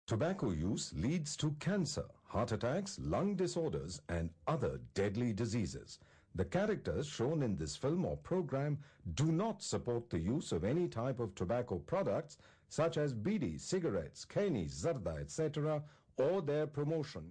Tobacco use leads to cancer, heart attacks, lung disorders, and other deadly diseases. The characters shown in this film or program do not support the use of any type of tobacco products such as bidi, cigarettes, keni, zarda, etc., or their promotion.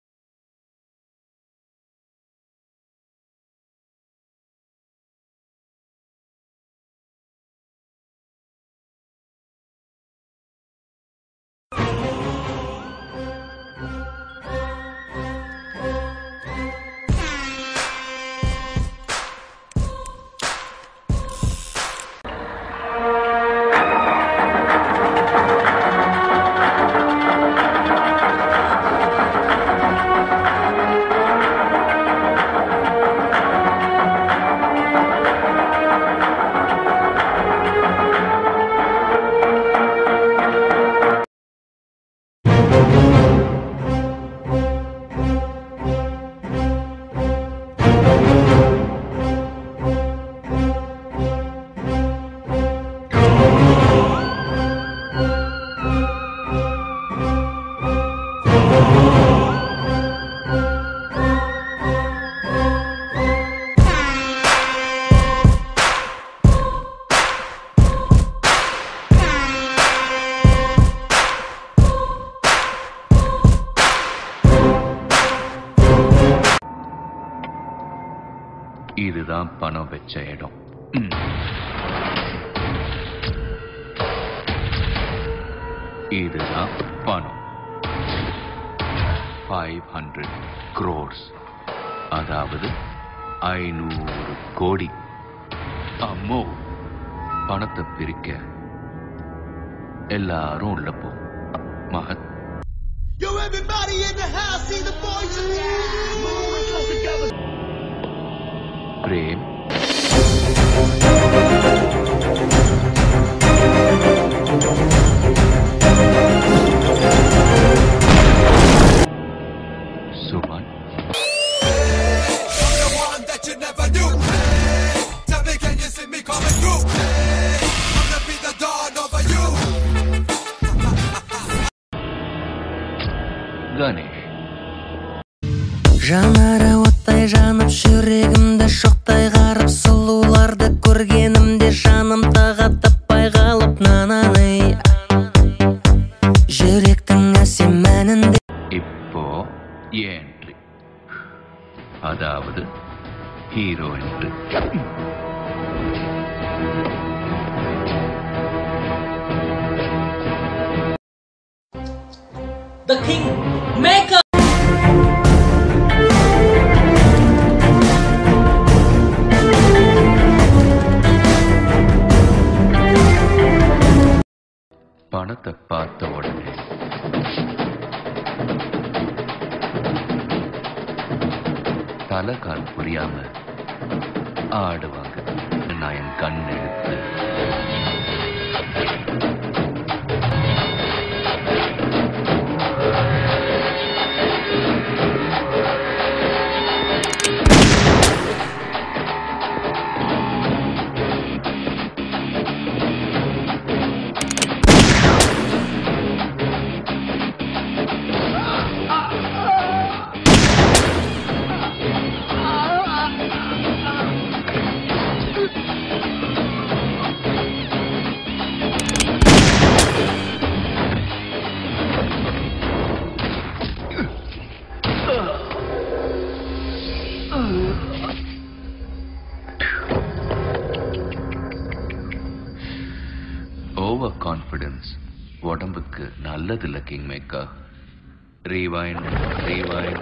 இதுதான் பணம் வச்ச இடம் ம். இதுதான் பணம் five hundred crores அதாவது ஐநூறு கோடி அம்மோ பணத்தை பிரிக்க எல்லாரும் உள்ள போ மகத் Yo, everybody in the house, see the boys in the frame சுமன் I'm the one that you never knew. Hey, tell me, can you see me coming through? Hey, I'm gonna be the dawn over you. Ganesh жанары оттай жанып жүрегімді шоқтай қарып сұлуларды көргенімде жаным тағы таппай қалып нананы жүректің әсем әнінде இப்போ entry அதாவது hero என்று the king maker பணத்தை பார்த்த உடனே தலை கால் புரியாம ஆடுவாங்க நான் என் கண் எடுத்து ஓவர் கான்ஃபிடன்ஸ் உடம்புக்கு நல்லதில்ல king maker rewind rewind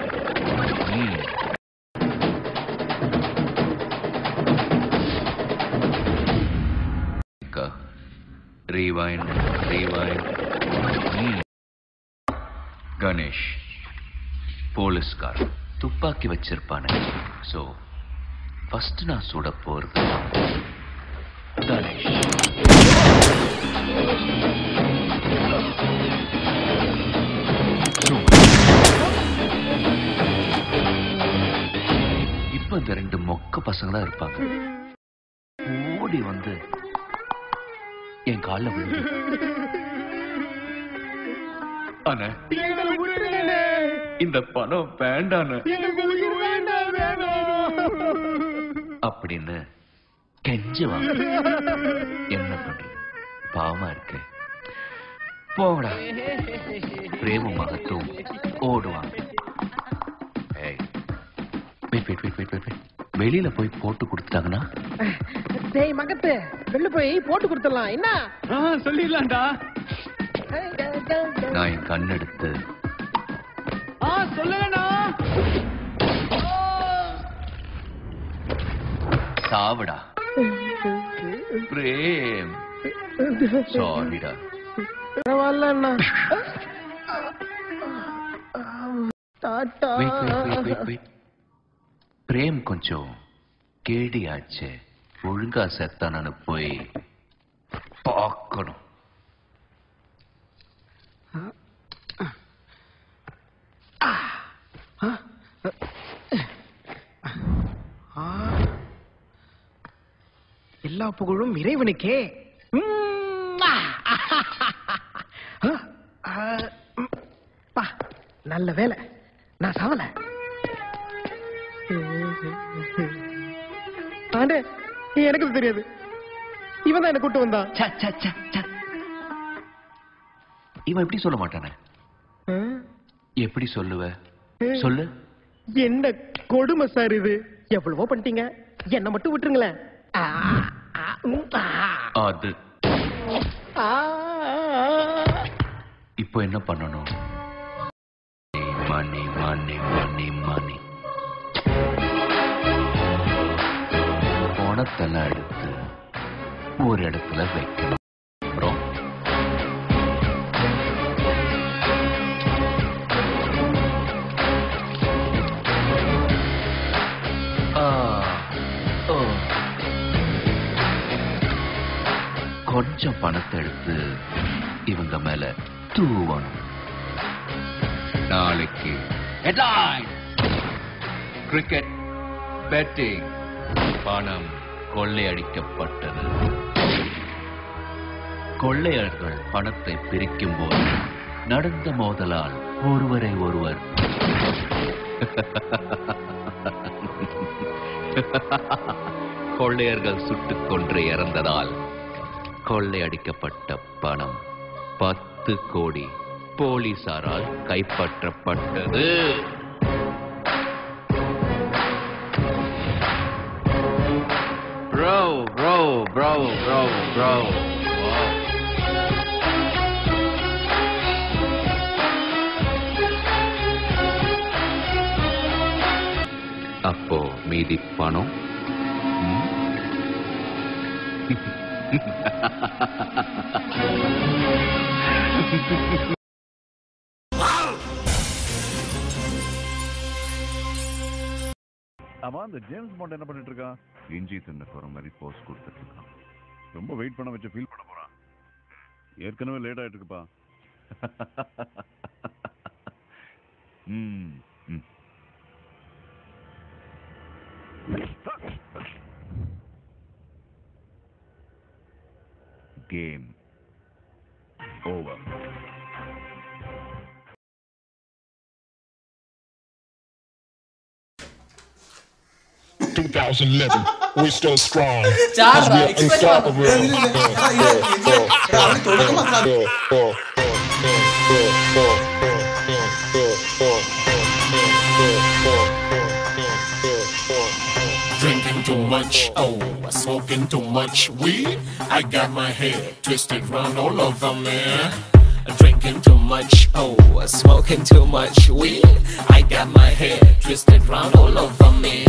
rewind rewind Ganesh போலீஸ்கார் துப்பாக்கி வச்சிருப்பானே ஸோ ஃபர்ஸ்ட் நான் சுட போறது கணேஷ் இப்ப இந்த ரெண்டு மொக்க பசங்களா இருப்பாங்க ஓடி வந்து என் கால்ல விழுந்து அண்ணே இந்த பணம் வேண்டான்னு அப்படின்னு கெஞ்சுவாங்க என்ன பண்றது பாவமா இருக்கு போடா பிரேம மகத்துவம் ஓடுவாங்க ஏய் wait wait wait wait wait வெளியில போய் போட்டு கொடுத்தாங்கன்னா டேய் மகத்து வெளில போய் போட்டு கொடுத்துடலாம் என்ன சொல்லிடலாம்டா நான் என் கண்ணெடுத்து ஆ சொல்லலண்ணா சாவுடா பிரேம் சாரிடா பரவாயில்ல அண்ணா டாட்டா wait wait wait wait wait Prem கொஞ்சம் கேடியாச்சே ஒழுங்கா செத்தானு போய் பார்க்கணும் எல்லா புகழும் இறைவனுக்கே உம், ஆ, ஆ, ஆ, உம், பா, நல்ல வேலை நான் சாவல ஆண்டே எனக்கு இது தெரியாது இவன் தான் என்ன கூட்டு வந்தான் ச்ச, ச்ச, ச்ச, ச்ச. இவன் எப்படி சொல்ல மாட்டானே ஆ, எப்படி சொல்லுவ சொல்லு என்ன கொடுமை சார் இது எவ்வளவோ பண்ணிட்டீங்க என்ன மட்டும் விட்டுருங்களேன் ஆ, ஆ, உம், ஆ, அது ஆ, ஆ. இப்போ என்ன பண்ணணும் மணி மணி மணி மணி பணத்தெல்லாம் எடுத்து ஒரு இடத்துல வைக்கணும் அப்புறம் ஆ, ஓ. கொஞ்சம் பணத்தை எடுத்து இவங்க மேல தூவணும் நாளைக்கு ஹெட்லைன் கிரிக்கெட் பெட்டிங் பணம் கொள்ளையடிக்கப்பட்டது கொள்ளையர்கள் பணத்தை பிரிக்கும் போது நடந்த மோதலால் ஒருவரை ஒருவர் கொள்ளையர்கள் சுட்டுக் கொன்று இறந்ததால் கொள்ளையடிக்கப்பட்ட பணம் பத்து கோடி போலீசாரால் கைப்பற்றப்பட்டது Bro, bro, bro, bro, bro. Wow. அப்போ மீதி பணம் ம்? ஆமா அந்த ஜேம்ஸ் பாண்ட் என்ன பண்ணிட்டு இருக்கான் இஞ்சி தின்ன போற மாதிரி போஸ்ட் கொடுத்துட்டு இருக்கான் ரொம்ப வெயிட் பண்ண வச்சு ஃபீல் பண்ண போறான் ஏற்கனவே லேட் ஆயிட்டு இருக்குப்பா ம் ம். Game over 2011, we're still strong. Cara, We're expect unstoppable. അവന് തുടക്കം മാത്രം Drinking too much, oh, smoking too much weed. I got my head twisted round all over me. Drinking too much, oh, smoking too much weed. I got my head twisted round all over me.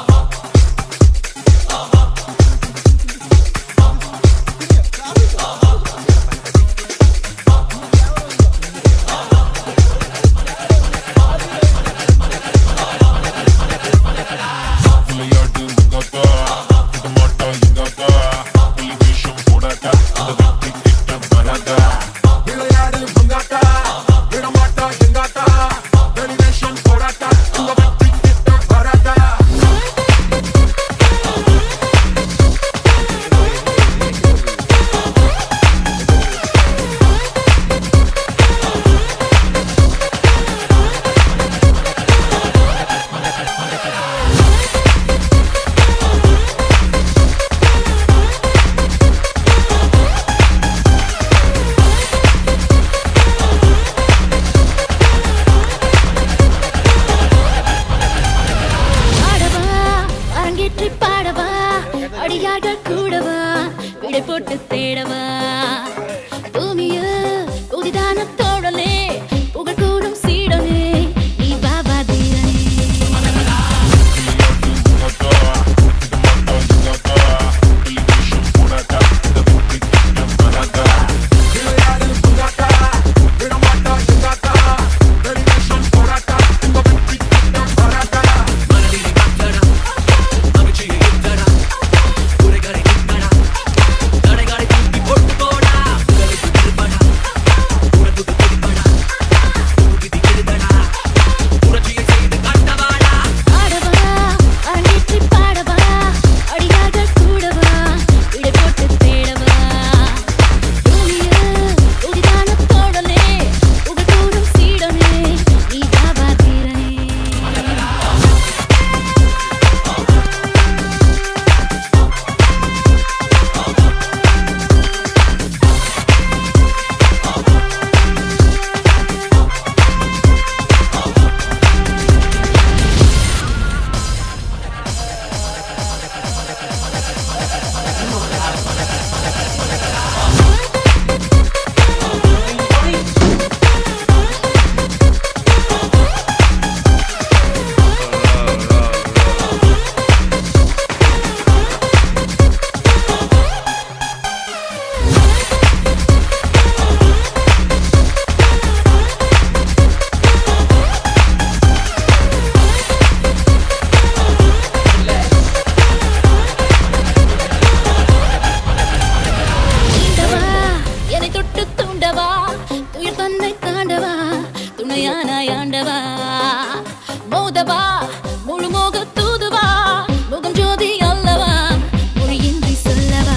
விளையாடு உங்கக்கா இது மாட்டா எங்கக்கா புலி வேஷம் போடாக்கா இந்த வெற்றி கிட்ட வராதா விளையாடு உங்காட்டா விடமாட்டா எங்காட்டா வெளிவேஷம் போடாட்டா உங்க வெற்றி கிட்ட வராதா ஆண்டவா துயர் தன்னை தாண்டவா துணையானாய் ஆண்டவா மோதவா முழு மோக தூதுவா முகம் ஜோதி அல்லவா மொழியின்றி சொல்லவா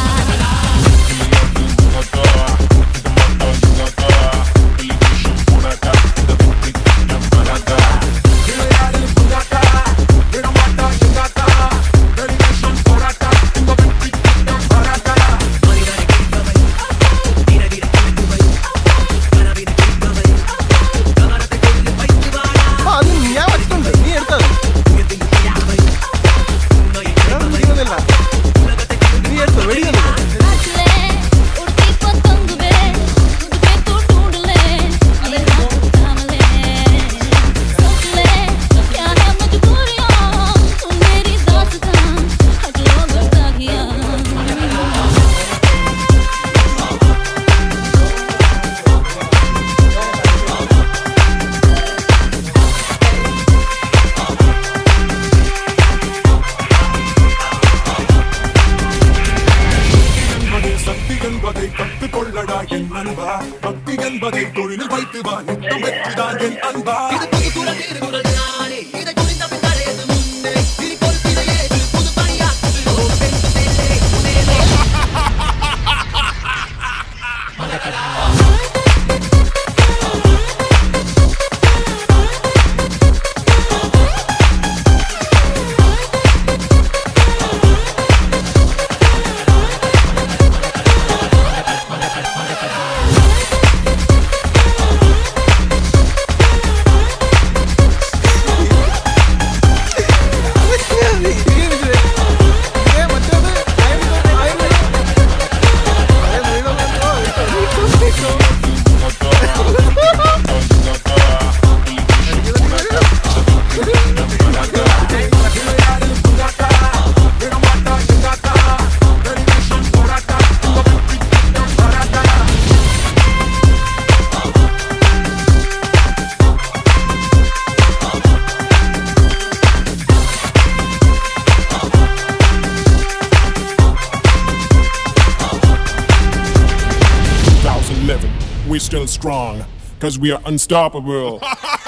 అది ഞാൻ വെച്ചിട്ടുണ്ട് നീ എടുത്തത് ഞാൻ ചെയ്യുന്നില്ല. നീ എടുത്തോ വെടിയുന്നില്ല ஆச்சுலே, ஒரு தீபம் தொங்குவே, துடுப்பே தூண்டுலே, அதை தாமலே. सोचले, क्या है मजबूरियां, तू मेरी दास्तां, हटलो गुस्ताखियां। என்பதே சக்தி என்பதை கற்றுக்கொள்ளடா என் அன்பா பக்தி என்பதை தொழிலில் வைத்து வா நித்தம் வெற்றிதான் என் அன்பா we still strong, cause we are unstoppable.